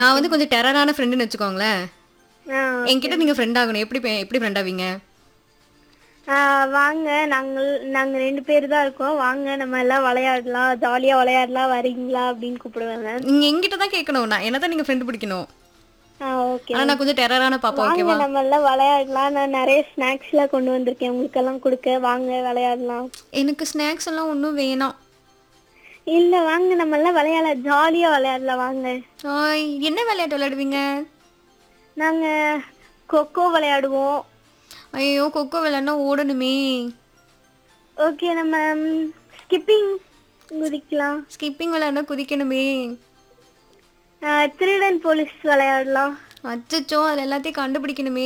நான் வந்து கொஞ்சம் டெரரான ஃப்ரெண்டுன்னு வச்சுக்கோங்களேன் ஆ என்கிட்ட நீங்க ஃப்ரெண்ட் ஆகணும் எப்படி பே- எப்படி ஃப்ரெண்ட் ஆவீங்க ஆ, வாங்க நாங்கள் நாங்க ரெண்டு பேர் தான் இருக்கோம் வாங்க நம்ம எல்லாம் விளையாடலாம் ஜாலியா விளையாடலாம் வரீங்களா அப்படின்னு கூப்பிடுவாங்க நீங்க என்கிட்ட தான் கேட்கணும் நான் என்ன தான் நீங்க ஃப்ரெண்ட் பிடிக்கணும் ஆ ஓகே ஆனா நான் கொஞ்சம் டெரரான பாப்பா வாங்க ஓகேவா நம்ம எல்லாம் விளையாடலாம் நான் நிறைய ஸ்நாக்ஸ் எல்லாம் கொண்டு வந்திருக்கேன் உங்களுக்கு எல்லாம் கொடுக்க வாங்க விளையாடலாம் எனக்கு ஸ்நாக்ஸ் எல்லாம் ஒன்றும் வேணாம் இல்ல வாங்க நம்ம எல்லாம் விளையாட ஜாலியா விளையாடலாம் வாங்க ஆய், என்ன விளையாட்டு விளையாடுவீங்க நாங்க கொக்கோ விளையாடுவோம் ஐயோ கொக்கோ விளையாடினா ஓடணுமே ஓகே நம்ம ஸ்கிப்பிங் குதிக்கலாம் ஸ்கிப்பிங் விளையாடினா குதிக்கணுமே ஆ, திருடன் போலீஸ் விளையாடலாம் அச்சச்சோ அதில் எல்லாத்தையும் கண்டுபிடிக்கணுமே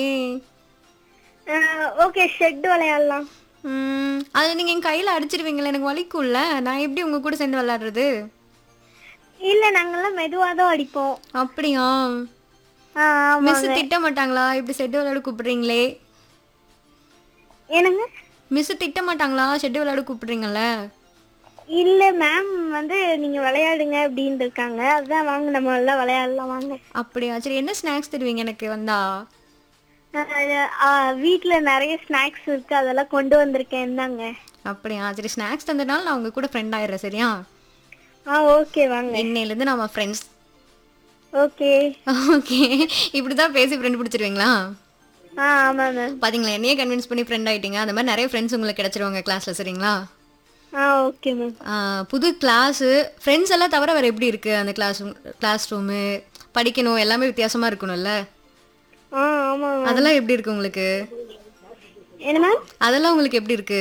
ஓகே ஷெட் விளையாடலாம் ம், அது நீங்க என் கையில அடிச்சிருவீங்களே எனக்கு வலிக்கும்ல நான் எப்படி உங்க கூட சேர்ந்து விளையாடுறது இல்ல நாங்கெல்லாம் மெதுவா தான் அடிப்போம் அப்படியா ஆ, ஆமா மிஸ் திட்ட மாட்டாங்களா இப்படி செட்டு விளையாட கூப்பிடுறீங்களே என்னங்க மிஸ் திட்ட மாட்டாங்களா ஷெட்டு விளையாட கூப்பிடுறீங்கல்ல இல்ல மேம் வந்து நீங்க விளையாடுங்க அப்படின்னு இருக்காங்க அதான் வாங்க நம்ம எல்லாம் விளையாடலாம் வாங்க அப்படியா சரி என்ன ஸ்நாக்ஸ் தருவீங்க எனக்கு வந்தா ஆஹ் ஆஹ் வீட்ல நிறைய ஸ்நாக்ஸ் இருக்கு அதெல்லாம் கொண்டு வந்திருக்கேன் இந்தாங்க அப்படியா சரி ஸ்நாக்ஸ் தந்ததுனால நான் உங்க கூட ஃப்ரெண்ட் ஆயிடுறேன் சரியா ஆ ஓகே வாங்க இன்னையிலேருந்து நம்ம ஃப்ரெண்ட்ஸ் ஓகே ஓகே இப்படிதான் பேசி ஃப்ரெண்ட் பிடிச்சிருவீங்களா ஆ ஆமா மேம் பாத்தீங்களா என்னையே கன்வின்ஸ் பண்ணி ஃப்ரெண்ட் ஆயிட்டீங்க அந்த மாதிரி நிறைய ஃப்ரெண்ட்ஸ் உங்களுக்கு கிடைச்சிருவாங்க கிளாஸ்ல சரிங்களா ஆ ஓகே மேம் ஆ, புது கிளாஸு ஃப்ரெண்ட்ஸ் எல்லாம் தவிர வேற எப்படி இருக்கு அந்த கிளாஸ் கிளாஸ் ரூமு படிக்கணும் எல்லாமே வித்தியாசமா இருக்கணும்ல ஆ ஆமா மேம் அதெல்லாம் எப்படி இருக்கு உங்களுக்கு என்ன மேம் அதெல்லாம் உங்களுக்கு எப்படி இருக்கு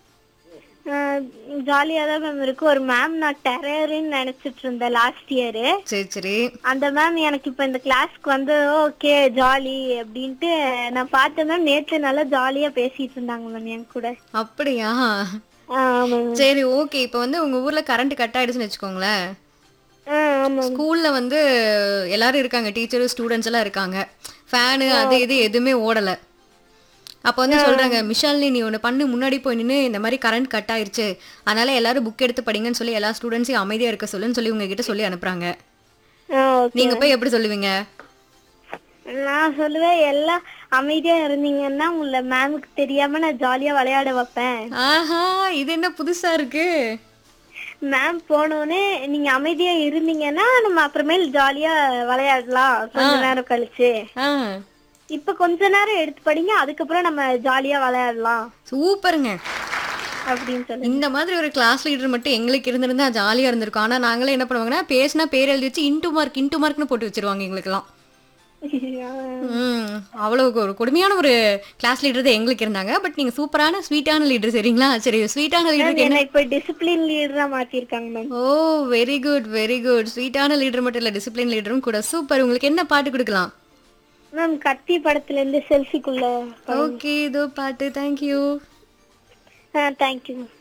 ஜாலியா தான் மேம் இருக்கு ஒரு மேம் நான் டெரர்னு நினைச்சிட்டு இருந்தேன் லாஸ்ட் இயர் சரி சரி அந்த மேம் எனக்கு இப்ப இந்த கிளாஸ்க்கு வந்து ஓகே ஜாலி அப்படின்ட்டு நான் பார்த்தேன் மேம் நேற்று நல்லா ஜாலியா பேசிட்டு இருந்தாங்க மேம் என் கூட அப்படியா ஆ ஆமா மேம் சரி ஓகே இப்போ வந்து உங்க ஊர்ல கரண்ட் கட் ஆயிடுச்சுன்னு வச்சுக்கோங்களேன் ஆ ஆமா ஸ்கூல்ல வந்து எல்லாரும் இருக்காங்க டீச்சர் ஸ்டூடெண்ட்ஸ் எல்லாம் இருக்காங்க ஃபேனு அது இது எதுவுமே ஓடல அப்போ வந்து சொல்றாங்க மிஷாலினி நீ ஒன்று பண்ணு முன்னாடி போய் நின்று இந்த மாதிரி கரண்ட் கட் ஆயிருச்சு அதனால எல்லாரும் புக் எடுத்து படிங்கன்னு சொல்லி எல்லா ஸ்டூடெண்ட்ஸையும் அமைதியா இருக்க சொல்லுன்னு சொல்லி உங்ககிட்ட சொல்லி அனுப்புறாங்க ஆ ஓகே நீங்க போய் எப்படி சொல்லுவீங்க நான் சொல்லுவேன் எல்லாம் அமைதியா இருந்தீங்கன்னா உங்களை மேமுக்கு தெரியாம நான் ஜாலியா விளையாட வைப்பேன் ஆஹா இது என்ன புதுசா இருக்கு மேம் போனோடனே நீங்க அமைதியா இருந்தீங்கன்னா நம்ம அப்புறமேல் ஜாலியா விளையாடலாம் கொஞ்ச நேரம் கழிச்சு ஆ இப்ப கொஞ்ச நேரம் எடுத்து படிங்க அதுக்கப்புறம் நம்ம ஜாலியா விளையாடலாம் சூப்பருங்க அப்படின்னு சொல்லி இந்த மாதிரி ஒரு கிளாஸ் லீடர் மட்டும் எங்களுக்கு இருந்திருந்தா ஜாலியா இருந்திருக்கும் ஆனா நாங்களே என்ன பண்ணுவாங்கன்னா பேசினா பேர் எழுதி வச்சு இன்டூ மார்க் இன்டூ மார்க்னு போட்டு வச்சிருவாங்க எங்களுக்கெல்லாம் ம் அவ்வளவு ஒரு கொடுமையான ஒரு கிளாஸ் லீடர் தான் எங்களுக்கு இருந்தாங்க பட் நீங்க சூப்பரான ஸ்வீட்டான லீடர் சரிங்களா சரி ஸ்வீட்டான லீடருக்கு என்ன என்ன இப்ப டிசிப்ளின் லீடரா மாத்திருக்காங்க ma'am oh very good very good ஸ்வீட்டான லீடர் மட்டும் இல்ல டிசிப்ளின் லீடரும் கூட சூப்பர் உங்களுக்கு என்ன பாட்டு கொடுக்கலாம் மேம் கத்தி படத்துல இருந்து செல்ஃபிக்குள்ள ஓகே இதோ பாட்டு தேங்க்யூ தேங்க்யூ மேம்